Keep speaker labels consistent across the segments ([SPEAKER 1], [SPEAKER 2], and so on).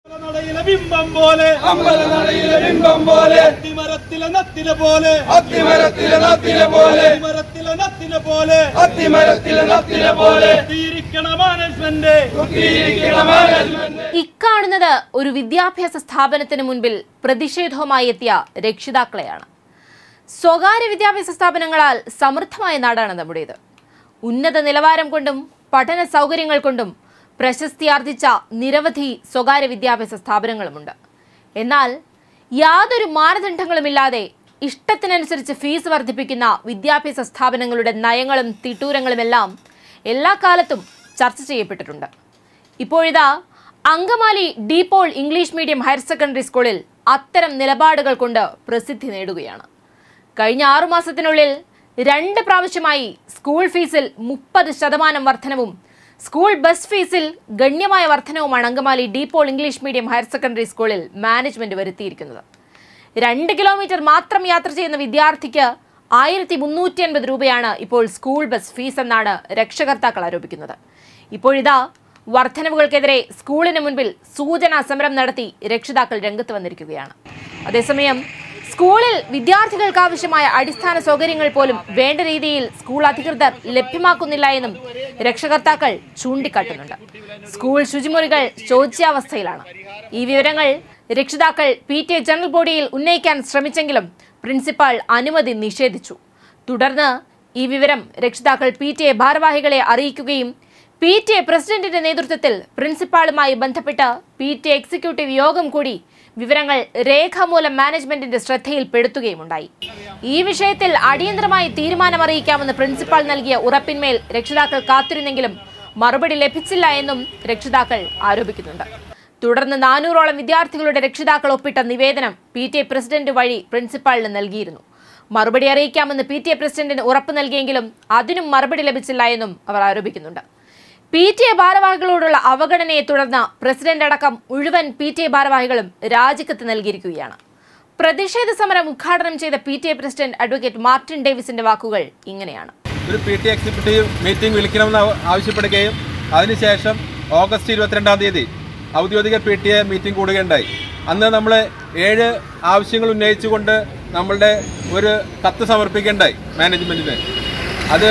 [SPEAKER 1] നടയിലെ ബിംബം പോലെ
[SPEAKER 2] അമ്പലനടയിലെ ബിംബം പോലെ
[SPEAKER 1] അത്തിമരത്തിലെ നത്തിലെ പോലെ
[SPEAKER 2] അത്തിമരത്തിലെ നത്തിലെ പോലെ
[SPEAKER 1] അത്തിമരത്തിലെ നത്തിലെ പോലെ
[SPEAKER 2] അത്തിമരത്തിലെ നത്തിലെ പോലെ
[SPEAKER 1] കുത്തിയിരിക്കണ മാനേജ്മെന്റ്
[SPEAKER 2] കുത്തിയിരിക്കണ മാനേജ്മെന്റ്
[SPEAKER 3] ഇക്കാണുന്നത് ഒരു വിദ്യാഭ്യാസ സ്ഥാപനത്തിന് മുൻപിൽ പ്രതിഷേധവുമായി എത്തിയ രക്ഷിതാക്കളെയാണ് സ്വകാര്യ വിദ്യാഭ്യാസ സ്ഥാപനങ്ങളാൽ സമൃദ്ധമായ നാടാണ് നമ്മുടേത് ഉന്നത നിലവാരം കൊണ്ടും പഠന സൗകര്യങ്ങൾ കൊണ്ടും പ്രശസ്തി ആർജിച്ച നിരവധി സ്വകാര്യ വിദ്യാഭ്യാസ സ്ഥാപനങ്ങളുമുണ്ട് എന്നാൽ യാതൊരു മാനദണ്ഡങ്ങളുമില്ലാതെ ഇഷ്ടത്തിനനുസരിച്ച് ഫീസ് വർദ്ധിപ്പിക്കുന്ന വിദ്യാഭ്യാസ സ്ഥാപനങ്ങളുടെ നയങ്ങളും തിട്ടൂരങ്ങളുമെല്ലാം എല്ലാ കാലത്തും ചർച്ച ചെയ്യപ്പെട്ടിട്ടുണ്ട് ഇപ്പോഴിതാ Angamaly De Paul English medium higher secondary സ്കൂളിൽ അത്തരം നിലപാടുകൾ കൊണ്ട് പ്രസിദ്ധി നേടുകയാണ് കഴിഞ്ഞ ആറുമാസത്തിനുള്ളിൽ രണ്ട് പ്രാവശ്യമായി സ്കൂൾ ഫീസിൽ മുപ്പത് ശതമാനം വർധനവും സ്കൂൾ ബസ് ഫീസിൽ ഗണ്യമായ വർധനവുമാണ് Angamaly De Paul English medium higher secondary സ്കൂളിൽ മാനേജ്മെന്റ് വരുത്തിയിരിക്കുന്നത് രണ്ട് കിലോമീറ്റർ മാത്രം യാത്ര ചെയ്യുന്ന വിദ്യാർത്ഥിക്ക് ആയിരത്തി മുന്നൂറ്റി അൻപത് രൂപയാണ് ഇപ്പോൾ സ്കൂൾ ബസ് ഫീസ് എന്നാണ് രക്ഷകർത്താക്കൾ ആരോപിക്കുന്നത് ഇപ്പോഴിതാ വർധനവുകൾക്കെതിരെ സ്കൂളിന് മുൻപിൽ സൂചനാ സമരം നടത്തി രക്ഷിതാക്കൾ രംഗത്ത് വന്നിരിക്കുകയാണ് അതേസമയം സ്കൂളിൽ വിദ്യാർത്ഥികൾക്ക് ആവശ്യമായ അടിസ്ഥാന സൗകര്യങ്ങൾ പോലും വേണ്ട രീതിയിൽ സ്കൂൾ അധികൃതർ ലഭ്യമാക്കുന്നില്ല എന്നും രക്ഷകർത്താക്കൾ ചൂണ്ടിക്കാട്ടുന്നുണ്ട് സ്കൂൾ ശുചിമുറികൾ ശോച്യാവസ്ഥയിലാണ് ഈ വിവരങ്ങൾ രക്ഷിതാക്കൾ പി ടി എ ജനറൽ ബോഡിയിൽ ഉന്നയിക്കാൻ ശ്രമിച്ചെങ്കിലും പ്രിൻസിപ്പാൾ അനുമതി നിഷേധിച്ചു തുടർന്ന് ഈ വിവരം രക്ഷിതാക്കൾ പി ടി എ ഭാരവാഹികളെ അറിയിക്കുകയും പി ടി എ പ്രസിഡന്റിന്റെ നേതൃത്വത്തിൽ പ്രിൻസിപ്പാളുമായി ബന്ധപ്പെട്ട് പി ടി എ എക്സിക്യൂട്ടീവ് യോഗം കൂടി വിവരങ്ങൾ രേഖാമൂലം മാനേജ്മെന്റിന്റെ ശ്രദ്ധയിൽപ്പെടുത്തുകയുമുണ്ടായി ഈ വിഷയത്തിൽ അടിയന്തരമായി തീരുമാനമറിയിക്കാമെന്ന് പ്രിൻസിപ്പാൾ നൽകിയ ഉറപ്പിന്മേൽ രക്ഷിതാക്കൾ കാത്തിരുന്നെങ്കിലും മറുപടി ലഭിച്ചില്ല എന്നും രക്ഷിതാക്കൾ ആരോപിക്കുന്നുണ്ട് തുടർന്ന് നാനൂറോളം വിദ്യാർത്ഥികളുടെ രക്ഷിതാക്കൾ ഒപ്പിട്ട നിവേദനം പി ടി എ പ്രസിഡന്റ് വഴി പ്രിൻസിപ്പാളിന് നൽകിയിരുന്നു മറുപടി അറിയിക്കാമെന്ന് പി ടി എ പ്രസിഡന്റിന് ഉറപ്പ് നൽകിയെങ്കിലും അതിനും മറുപടി ലഭിച്ചില്ല എന്നും അവർ ആരോപിക്കുന്നുണ്ട് പി ടി എ ഭാരവാഹികളോടുള്ള അവഗണനയെ തുടർന്ന് പ്രസിഡന്റ് അടക്കം മുഴുവൻ പി ടി എ ഭാരവാഹികളും രാജിക്കത്ത് നൽകിയിരിക്കുകയാണ് പ്രതിഷേധ സമരം ഉദ്ഘാടനം ചെയ്ത P T A president advocate Martin ഡേവിസിന്റെ വാക്കുകൾ ഇങ്ങനെയാണ്
[SPEAKER 4] ഒരു പി ടി എക്സിക്യൂട്ടീവ് മീറ്റിംഗ് വിളിക്കണമെന്ന് ആവ- ആവശ്യപ്പെടുകയും അതിനുശേഷം ഓഗസ്റ്റ് ഇരുപത്തിരണ്ടാം തീയതി ഔദ്യോഗിക പി ടി എ മീറ്റിംഗ് കൂടുകയുണ്ടായി അന്ന് നമ്മൾ ഏഴ് ആവശ്യങ്ങൾ ഉന്നയിച്ചുകൊണ്ട് നമ്മളുടെ ഒരു കത്ത് സമർപ്പിക്കുകയുണ്ടായി മാനേജ്മെന്റിന് അത്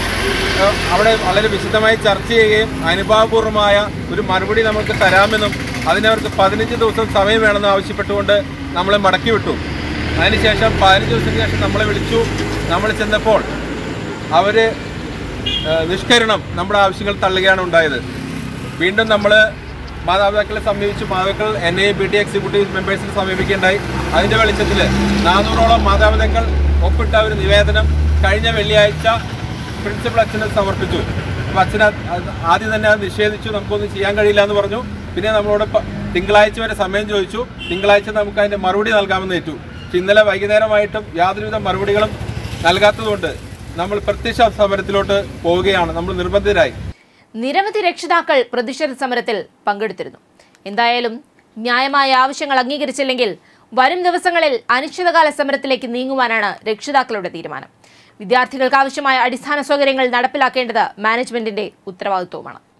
[SPEAKER 4] ഏഹ്, അവിടെ വളരെ വിശദമായി ചർച്ച ചെയ്യുകയും അനുഭാവപൂർവമായ ഒരു മറുപടി നമുക്ക് തരാമെന്നും അതിനവർക്ക് പതിനഞ്ച് ദിവസം സമയം വേണമെന്ന് ആവശ്യപ്പെട്ടുകൊണ്ട് നമ്മളെ മടക്കി വിട്ടു അതിനുശേഷം പതിനഞ്ച് ദിവസത്തിന് ശേഷം നമ്മളെ വിളിച്ചു നമ്മൾ ചെന്നപ്പോൾ അവര് ഏഹ്, നിഷ്കരണം നമ്മുടെ ആവശ്യങ്ങൾ തള്ളുകയാണ് ഉണ്ടായത് വീണ്ടും നമ്മൾ മാതാപിതാക്കളെ സമീപിച്ചു മാതാപിതാക്കൾ N I B T executive മെമ്പേഴ്സിനെ സമീപിക്കുകയുണ്ടായി അതിന്റെ വെളിച്ചത്തിൽ നാനൂറോളം മാതാപിതാക്കൾ ഒപ്പിട്ട ഒരു നിവേദനം കഴിഞ്ഞ വെള്ളിയാഴ്ച പ്രിൻസിപ്പൽ അച്ഛന് സമർപ്പിച്ചു അപ്പോൾ അച്ഛൻ അത് അത് ആദ്യം തന്നെ അത് നിഷേധിച്ചു നമുക്കൊന്നും ചെയ്യാൻ കഴിയില്ല എന്ന് പറഞ്ഞു പിന്നെ നമ്മളോട് പ- തിങ്കളാഴ്ച വരെ സമയം ചോദിച്ചു തിങ്കളാഴ്ച നമുക്ക് അതിന്റെ മറുപടി നൽകാമെന്ന് ഏറ്റു പക്ഷെ ഇന്നലെ വൈകുന്നേരമായിട്ടും യാതൊരുവിധ മറുപടികളും നൽകാത്തതുകൊണ്ട് നമ്മൾ പ്രത്യക്ഷ സമരത്തിലോട്ട് പോവുകയാണ് നമ്മൾ നിർബന്ധിതരായി
[SPEAKER 3] നിരവധി രക്ഷിതാക്കൾ പ്രതിഷേധ സമരത്തിൽ പങ്കെടുത്തിരുന്നു എന്തായാലും ന്യായമായ ആവശ്യങ്ങൾ അംഗീകരിച്ചില്ലെങ്കിൽ വരും ദിവസങ്ങളിൽ അനിശ്ചിതകാല സമരത്തിലേക്ക് നീങ്ങുവാനാണ് രക്ഷിതാക്കളുടെ തീരുമാനം വിദ്യാർത്ഥികൾക്ക് ആവശ്യമായ അടിസ്ഥാന സൗകര്യങ്ങൾ നടപ്പിലാക്കേണ്ടത് മാനേജ്മെന്റിന്റെ ഉത്തരവാദിത്വമാണ്